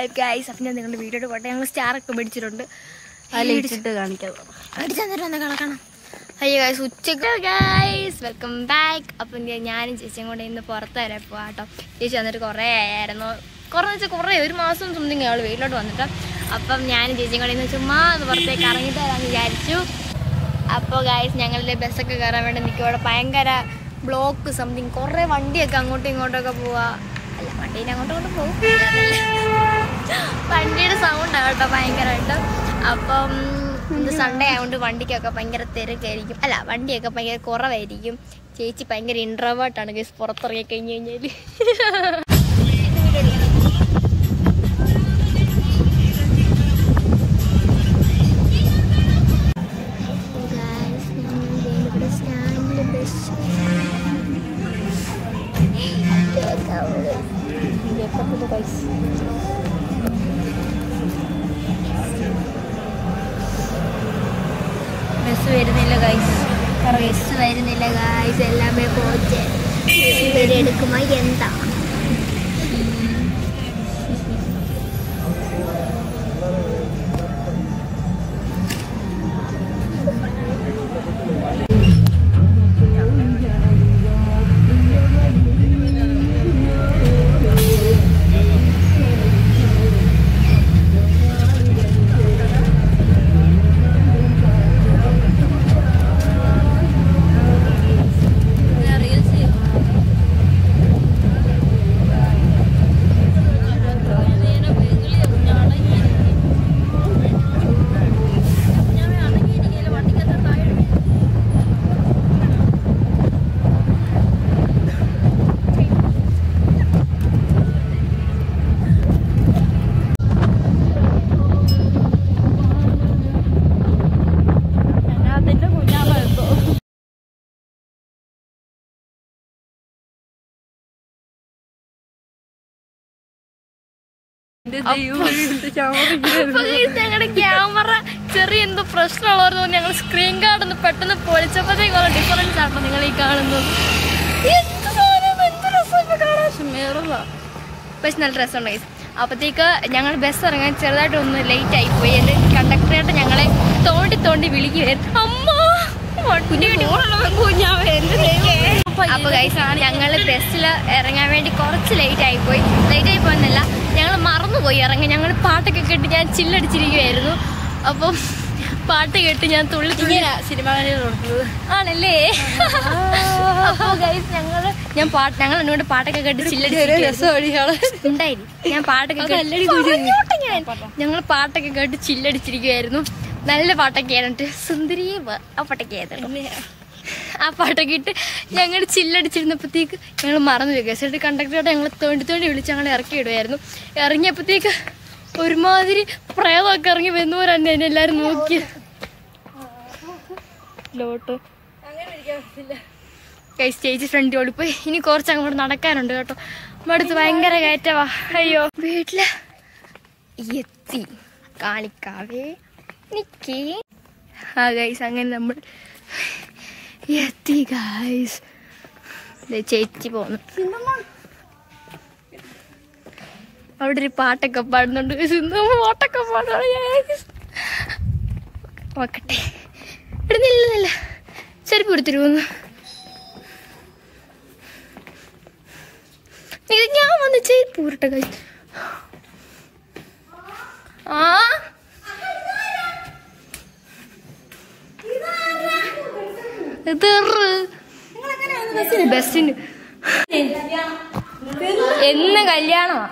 Guys അപ്പം ഞാൻ നിങ്ങളുടെ വീഡിയോയുടെ പോട്ടെ ഞങ്ങൾ സ്റ്റാറൊക്കെ മേടിച്ചിട്ടുണ്ട് അതിൽ ഇട്ടിട്ട് കാണിക്കാം അടിച്ചാൽ നേരം ഒന്ന് കളക്കണം അയ്യോ ഗൈസ് ഉച്ചക്ക് ഗൈസ് വെൽക്കം ബാക്ക് അപ്പം ഞാൻ- ഞാനും ചേച്ചിയും കൂടെ ഇന്ന് പുറത്ത് വരെ പോവാം കേട്ടോ ചേച്ചി വന്നിട്ട് കുറേ ആയിരുന്നു കുറേ വെച്ചാൽ കുറേ ഒരു മാസം സംതിങ് അവൾ വീട്ടിലോട്ട് വന്നിട്ട് അപ്പം ഞാനും ചേച്ചിയും കൂടെ ഇന്ന് ചുമ്മാ ഒന്ന് പുറത്തേക്ക് ഇറങ്ങിയിട്ട് വരാമെന്ന് വിചാരിച്ചു അപ്പോൾ ഗൈസ് ഞങ്ങളുടെ ബസ്സൊക്കെ കയറാൻ വേണ്ടി നിൽക്കും ഇവിടെ ഭയങ്കര ബ്ലോക്ക് സംതിങ് കുറേ വണ്ടിയൊക്കെ അങ്ങോട്ടും ഇങ്ങോട്ടൊക്കെ പോവാ അല്ല വണ്ടീനെ അങ്ങോട്ടും ഇങ്ങോട്ടും പോകും വണ്ടിയുടെ സൗണ്ടാണ് കേട്ടോ ഭയങ്കരമായിട്ട് അപ്പം ഇന്ന് സൺഡേ ആയതുകൊണ്ട് വണ്ടിക്കൊക്കെ ഭയങ്കര തിരക്കായിരിക്കും അല്ല വണ്ടിയൊക്കെ ഭയങ്കര കുറവായിരിക്കും ചേച്ചി ഭയങ്കര ഇൻട്രോവേർട്ടാണ് ഗൈസ് പുറത്തിറങ്ങി കഴിഞ്ഞ് കഴിഞ്ഞാൽ ബസ് വരുന്നില്ല ഗൈസ് ബസ് വരുന്നില്ല ഗൈസ് എല്ലാമേ പോച്ച് ഇവരെടുക്കുമ്പോ എന്താ ഞങ്ങളുടെ ക്യാമറ ചെറിയ എന്തോ പ്രശ്നമുള്ളവർ തോന്നി ഞങ്ങൾ സ്ക്രീൻ കാർഡ് ഒന്ന് പെട്ടെന്ന് പൊളിച്ചപ്പോഴത്തേക്കുള്ള ഡിഫറൻസ് ആണോ നിങ്ങൾ ഈ കാണുന്നത് എന്ത് സാധനം, എന്ത് രസം ഇപ്പൊ കാണാൻ. പക്ഷെ നല്ല രസമുണ്ട് guys. അപ്പത്തേക്ക് ഞങ്ങൾ ബസ് ഇറങ്ങാൻ ചെറുതായിട്ട് ഒന്ന് ലേറ്റ് ആയി പോയി എൻ്റെ കണ്ടക്ടറായിട്ട് ഞങ്ങളെ തോണ്ടി തോണ്ടി വിളിക്കുവായിരുന്നു അമ്മ അപ്പൊ ഗൈസ് ഞങ്ങള് ബസ്സിൽ ഇറങ്ങാൻ വേണ്ടി കുറച്ച് ലേറ്റ് ആയി പോയി ലേറ്റ് ആയി പോയെന്നല്ല ഞങ്ങൾ മറന്നുപോയി ഇറങ്ങി ഞങ്ങൾ പാട്ടൊക്കെ കേട്ട് ഞാൻ ചില്ലടിച്ചിരിക്കുവായിരുന്നു അപ്പം പാട്ട് കേട്ട് ഞാൻ തുള്ളി തുള്ളി സിനിമ കൊടുത്തത് ആണല്ലേ അപ്പൊ ഗൈസ് ഞങ്ങള് ഞാൻ പാട്ട് ഞങ്ങൾ എന്നോട് പാട്ടൊക്കെ കേട്ട് ചില്ലടിച്ചിരിക്കുവായിരുന്നു ഉണ്ടായിരി ഞാൻ പാട്ടൊക്കെ കേട്ട് ഞങ്ങൾ പാട്ടൊക്കെ കേട്ട് ചില്ലടിച്ചിരിക്കുവായിരുന്നു നല്ല പാട്ടൊക്കെ ആയിട്ട് സുന്ദരി ആ പാട്ടൊക്കെ ആയിരുന്നു ആ പാട്ടൊക്കെ ഇട്ട് ഞങ്ങൾ ചില്ലടിച്ചിരുന്നപ്പോഴത്തേക്ക് ഞങ്ങൾ മറന്നു പോയി ഗസറ്റ് കണ്ടക്ടറായിട്ട് ഞങ്ങൾ തോണ്ടി തോണ്ടി വിളിച്ച് ഞങ്ങൾ ഇറക്കി ഇടുമായിരുന്നു ഇറങ്ങിയപ്പോഴത്തേക്ക് ഒരുമാതിരി പ്രേതമൊക്കെ ഇറങ്ങി വരുന്നവരാണ് എന്നെ എല്ലാവരും നോക്കി ലോട്ട് കൈ സ്റ്റേജ് ഫ്രണ്ട് ഓടിപ്പോയി ഇനി കുറച്ച് അങ്ങോട്ട് നടക്കാനുണ്ട് കേട്ടോ മടുത്ത് ഭയങ്കര കയറ്റവാ അയ്യോ വീട്ടില് എത്തി കാണിക്കാവേ നിക്കേ ആ ഗൈസ് അങ്ങനെ നമ്മൾ എത്തി ഗൈസ് ചേച്ചി പോന്നു അവിടെ ഒരു പാട്ടൊക്കെ പാടുന്നുണ്ട് സിന്ധു പാട്ടൊക്കെ പാടാണ് guys. നോക്കട്ടെ ഇവിടെ നില്ല നില്ല ചെരുപ്പ് എടുത്തിരുന്നു ഇത് ഞാൻ വന്ന് ചെരുപ്പ് ഊരട്ടെ guys. ആ ഇത് ബസ്സിന് എന്ന് കല്യാണമാ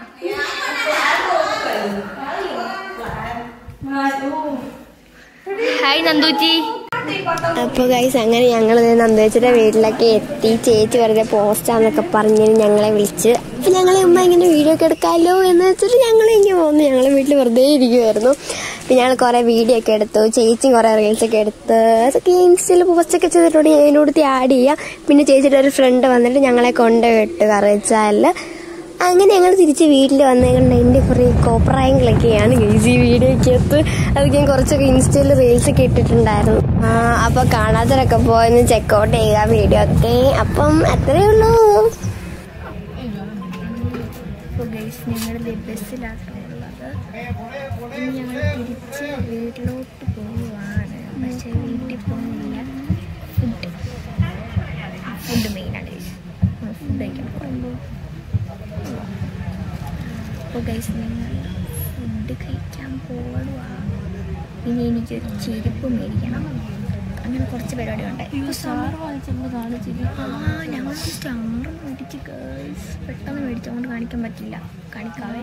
ഹായ് നന്ദൂച്ചി അപ്പൊ ഗൈസ് അങ്ങനെ ഞങ്ങൾ നന്ദേച്ചിയുടെ വീട്ടിലൊക്കെ എത്തി ചേച്ചി വെറുതെ പോസ്റ്റാന്നൊക്കെ പറഞ്ഞ് ഞങ്ങളെ വിളിച്ച് അപ്പൊ ഞങ്ങൾ ഉമ്മ ഇങ്ങനെ വീഡിയോ ഒക്കെ എടുക്കാമല്ലോ എന്ന് വെച്ചിട്ട് ഞങ്ങൾ ഇങ്ങനെ പോന്നു ഞങ്ങൾ വീട്ടിൽ വെറുതെ ഇരിക്കുമായിരുന്നു പിന്നെ ഞങ്ങൾ കുറെ വീഡിയോ ഒക്കെ എടുത്തു ചേച്ചിയും കുറെ റീൽസ് ഒക്കെ എടുത്ത് അതൊക്കെ ഇൻസ്റ്റയിൽ പോസ്റ്റ് ഒക്കെ ചെയ്തിട്ടുണ്ട് ഞാൻ അതിനോട് ആഡ് ചെയ്യാം പിന്നെ ചേച്ചിയുടെ ഒരു ഫ്രണ്ട് വന്നിട്ട് ഞങ്ങളെ കൊണ്ടുവിട്ട് കറിച്ചാലിൽ അങ്ങനെ ഞങ്ങൾ തിരിച്ച് വീട്ടിൽ വന്നേക്കണ്ട എൻ്റെ കുറേ കോപ്രായങ്ങളൊക്കെയാണ് ഗൈസ് ഈ വീഡിയോക്കകത്ത് അതൊക്കെ ഞാൻ കുറച്ചൊക്കെ ഇൻസ്റ്റയിൽ റീൽസ് ഒക്കെ ഇട്ടിട്ടുണ്ടായിരുന്നു ആ അപ്പോൾ കാണാത്തവരൊക്കെ പോയെന്ന് ചെക്കൗട്ട് ചെയ്യുക വീഡിയോ ഒക്കെ അപ്പം അത്രയേ ഉള്ളൂ ഗൈസ് ഞങ്ങളുടെ ബസ്സിലാട്ടുള്ള വന്നത് ഇനി ഞങ്ങൾ തിരിച്ച് വീട്ടിലോട്ട് പോവുകയാണ് പക്ഷേ വീട്ടിൽ പോകുന്നില്ല ഫുഡ് ഫുഡ് മെയിനാണ് ഫുഡ് കഴിക്കാൻ പോകുമ്പോൾ അപ്പോൾ ഗൈസ് നിങ്ങൾ ഫുഡ് കഴിക്കാൻ പോവുക ഇനി എനിക്കൊരു ചെരുപ്പ് മേടിക്കണം അങ്ങനെ കുറച്ച് പരിപാടി ഉണ്ട് ആ ഞങ്ങൾ സ്റ്റാർ മേടിച്ച് ഗേൾസ് പെട്ടെന്ന് മേടിച്ചുകൊണ്ട് കാണിക്കാൻ പറ്റില്ല കാണിക്കാവേ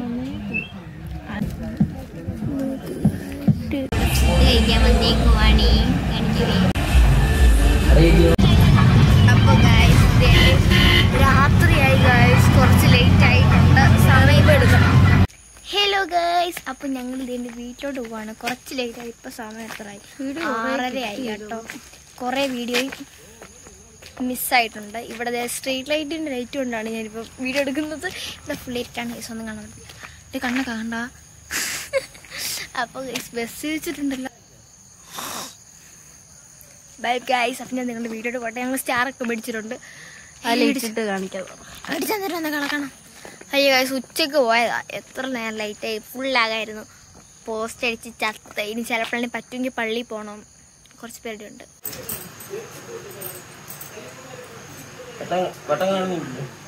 കഴിക്കാൻ വന്നേക്കുവാണി കാണിക്കവേ അപ്പോൾ ഗൈസ് രാത്രിയായി ഗൈസ് കുറച്ച് ലേറ്റ് ആയിട്ടുണ്ട് സമയം എടുക്കണം ഹലോ ഗൈസ് അപ്പോൾ ഞങ്ങൾ ഇതിൻ്റെ വീട്ടിലോട്ട് പോവാണ് കുറച്ച് ലേറ്റ് ആയി ഇപ്പോൾ സമയം എത്രയായി ആറര ആയി കേട്ടോ കുറേ വീഡിയോയും മിസ്സായിട്ടുണ്ട് ഇവിടെ സ്ട്രീറ്റ് ലൈറ്റിൻ്റെ ലൈറ്റ് കൊണ്ടാണ് ഞാനിപ്പോൾ വീഡിയോ എടുക്കുന്നത് ഇവിടെ ഫുൾ ലൈറ്റാണ് ഗൈസ് ഒന്നും കാണാൻ പറ്റില്ല എൻ്റെ കണ്ണ് കാണണ്ട അപ്പോൾ ഗൈസ് ബസ് വെച്ചിട്ടുണ്ടല്ലോ ബൈ ഗൈസ് അപ്പം ഞാൻ നിങ്ങളുടെ വീഡിയോ പോട്ടെ ഞങ്ങൾ സ്റ്റാറൊക്കെ മേടിച്ചിട്ടുണ്ട് അലിച്ചിട്ട് കാണിക്കാം അടിച്ചാൽ തരാം എന്നാ കളക്കണം അയ്യോ ഗൈസ് ഉച്ചക്ക് പോയതാ എത്ര നേരം ലൈറ്റായി ഫുള്ളാകായിരുന്നു പോസ്റ്റ് അടിച്ച് ചത്ത ഇനി ചിലപ്പോഴാണെങ്കിൽ പറ്റുമെങ്കിൽ പള്ളിയിൽ പോകണം കുറച്ച് പേരുടെ ഉണ്ട് വട്ടം വട്ടം കാണുന്നില്ല